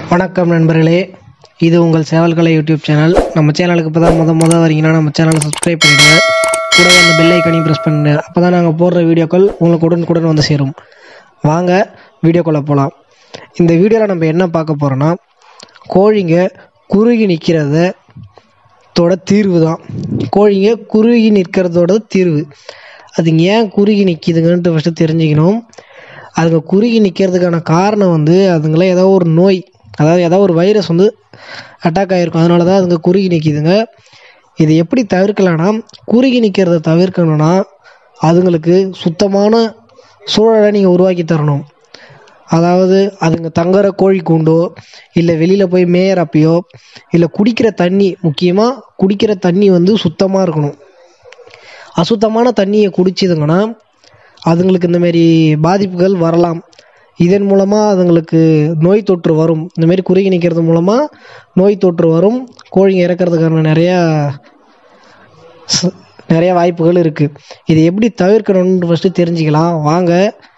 வணக்கம் நண்பர்களே இது உங்கள் சேவல்கலை யூடியூப் சேனல் நம்ம சேனலுக்கு இப்போ தான் முத முத வரீங்கன்னா நம்ம சேனலை சப்ஸ்கிரைப் பண்ணிடுங்க கூட அந்த பெல் ஐக்கனையும் ப்ரெஸ் பண்ணுங்க அப்போ தான் நாங்கள் போடுற வீடியோக்கள் உங்களுக்கு உடனுக்குடன் வந்து சேரும் வாங்க வீடியோக்குள்ளே போகலாம் இந்த வீடியோவில் நம்ம என்ன பார்க்க போகிறோன்னா கோழிங்க குறுகி நிற்கிறத தோட தீர்வு தான் கோழிங்க குறுகி நிற்கிறதோட தீர்வு அதுங்க ஏன் குறுகி நிற்கிதுங்கன்ட்டு ஃபஸ்ட்டு தெரிஞ்சுக்கணும் அதுங்க குறுகி நிற்கிறதுக்கான காரணம் வந்து அதுங்களாம் ஏதோ ஒரு நோய் அதாவது ஏதோ ஒரு வைரஸ் வந்து அட்டாக் ஆகிருக்கும் அதனால தான் அதுங்க குறுகி நிற்கிதுங்க இது எப்படி தவிர்க்கலாம்னா குறுகி நிற்கிறத தவிர்க்கணும்னா அதுங்களுக்கு சுத்தமான சூழலை நீங்கள் உருவாக்கி தரணும் அதாவது அதுங்க தங்குற கோழி கூண்டோ இல்லை வெளியில் போய் மேயறப்பையோ இல்லை குடிக்கிற தண்ணி முக்கியமாக குடிக்கிற தண்ணி வந்து சுத்தமாக இருக்கணும் அசுத்தமான தண்ணியை குடிச்சிதுங்கன்னா அதுங்களுக்கு இந்தமாரி பாதிப்புகள் வரலாம் இதன் மூலமாக அதுங்களுக்கு நோய் தொற்று வரும் இந்தமாரி குறுகி நிற்கிறது மூலமாக நோய் தொற்று வரும் கோழிங்க இறக்கிறதுக்கான நிறையா ச- நிறைய வாய்ப்புகள் இருக்குது இதை எப்படி தவிர்க்கணும்னு ஃபஸ்ட்டு தெரிஞ்சுக்கலாம் வாங்க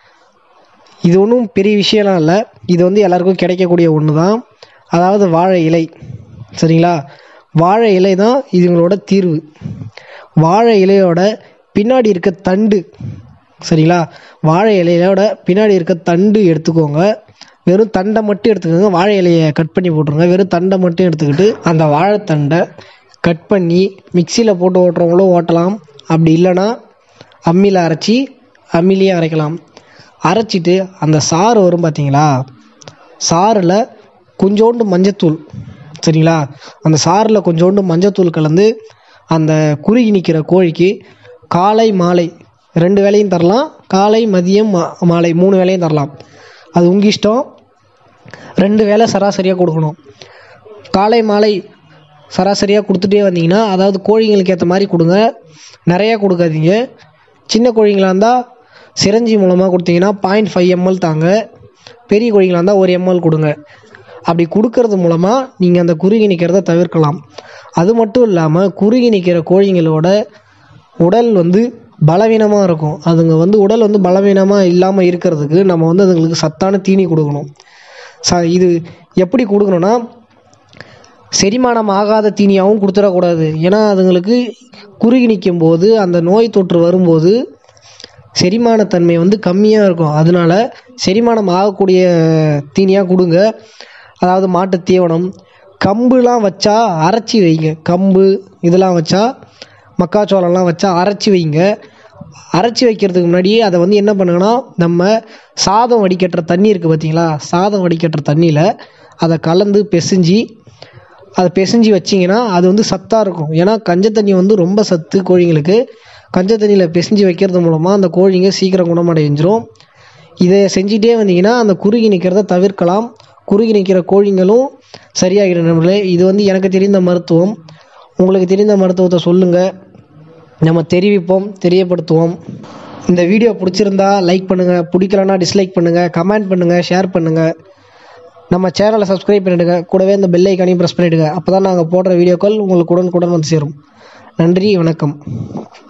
இது ஒன்றும் பெரிய விஷயம்லாம் இல்லை இது வந்து எல்லாருக்கும் கிடைக்கக்கூடிய ஒன்று தான் அதாவது வாழை இலை சரிங்களா வாழை இலை தான் இதுங்களோட தீர்வு வாழை இலையோட பின்னாடி இருக்க தண்டு சரிங்களா வாழை இலையோட பின்னாடி இருக்க தண்டு எடுத்துக்கோங்க வெறும் தண்டை மட்டும் எடுத்துக்கோங்க வாழை இலையை கட் பண்ணி போட்டுருங்க வெறும் தண்டை மட்டும் எடுத்துக்கிட்டு அந்த வாழைத்தண்டை கட் பண்ணி மிக்சியில் போட்டு ஓட்டுறவங்களும் ஓட்டலாம் அப்படி இல்லைன்னா அம்மியில் அரைச்சி அம்மிலேயே அரைக்கலாம் அரைச்சிட்டு அந்த சாறு வரும் பார்த்தீங்களா சாறில் கொஞ்சோண்டு மஞ்சத்தூள் சரிங்களா அந்த சாறில் கொஞ்சோண்டு மஞ்சத்தூள் கலந்து அந்த குறுகி நிற்கிற கோழிக்கு காலை மாலை ரெண்டு வேளையும் தரலாம் காலை மதியம் மா- மாலை மூணு வேளையும் தரலாம் அது உங்கள் இஷ்டம் ரெண்டு வேளை சராசரியாக கொடுக்கணும் காலை மாலை சராசரியாக கொடுத்துட்டே வந்தீங்கன்னா அதாவது கோழிங்களுக்கு ஏற்ற மாதிரி கொடுங்க நிறையா கொடுக்காதீங்க சின்ன கோழிங்களாக இருந்தால் சிரஞ்சி மூலமாக கொடுத்தீங்கன்னா பாயிண்ட் ஃபைவ் எம்எல் தாங்க பெரிய கோழிங்களாக இருந்தால் ஒரு எம்எல் கொடுங்க அப்படி கொடுக்கறது மூலமாக நீங்கள் அந்த குறுகி நிற்கிறத தவிர்க்கலாம் அது மட்டும் இல்லாமல் குறுகி நிற்கிற கோழிங்களோட உடல் வந்து பலவீனமாக இருக்கும் அதுங்க வந்து உடல் வந்து பலவீனமாக இல்லாமல் இருக்கிறதுக்கு நம்ம வந்து அதுங்களுக்கு சத்தான தீனி கொடுக்கணும் ச இது எப்படி கொடுக்கணும்னா செரிமானம் ஆகாத தீனியாகவும் கொடுத்துடக்கூடாது ஏன்னா அதுங்களுக்கு குறுகி நிற்கும் போது அந்த நோய் தொற்று வரும்போது செரிமானத்தன்மை வந்து கம்மியாக இருக்கும் அதனால செரிமானம் ஆகக்கூடிய தீனியாக கொடுங்க அதாவது மாட்டுத் தீவனம் கம்புலாம் வச்சா அரைச்சி வைங்க கம்பு இதெல்லாம் வச்சா மக்காச்சோளம்லாம் வச்சா அரைச்சி வைங்க அரைச்சி வைக்கிறதுக்கு முன்னாடியே அதை வந்து என்ன பண்ணுங்கன்னா நம்ம சாதம் வடிகட்டுற தண்ணி இருக்குது பார்த்தீங்களா சாதம் வடிகட்டுற தண்ணியில் அதை கலந்து பிசைஞ்சு அதை பிசைஞ்சு வச்சிங்கன்னா அது வந்து சத்தாக இருக்கும் ஏன்னா கஞ்ச தண்ணி வந்து ரொம்ப சத்து கோழிங்களுக்கு கஞ்ச தண்ணியில் பிசைஞ்சு வைக்கிறது மூலமாக அந்த கோழிங்க சீக்கிரம் குணமடைஞ்சிரும் இதை செஞ்சிட்டே வந்தீங்கன்னா அந்த குறுகி நிற்கிறத தவிர்க்கலாம் குறுகி நிற்கிற கோழிங்களும் சரியாகிடும் நம்மளே இது வந்து எனக்கு தெரிந்த மருத்துவம் உங்களுக்கு தெரிந்த மருத்துவத்தை சொல்லுங்கள் நம்ம தெரிவிப்போம் தெரியப்படுத்துவோம் இந்த வீடியோ பிடிச்சிருந்தா லைக் பண்ணுங்கள் பிடிக்கலன்னா டிஸ்லைக் பண்ணுங்கள் கமெண்ட் பண்ணுங்கள் ஷேர் பண்ணுங்கள் நம்ம சேனலை சப்ஸ்கிரைப் பண்ணிடுங்க கூடவே இந்த பெல் ஐக்கானையும் ப்ரெஸ் பண்ணிவிடுங்க அப்போ தான் நாங்கள் போடுற வீடியோக்கள் உங்களுக்கு உடனுக்குடன் வந்து சேரும் நன்றி வணக்கம்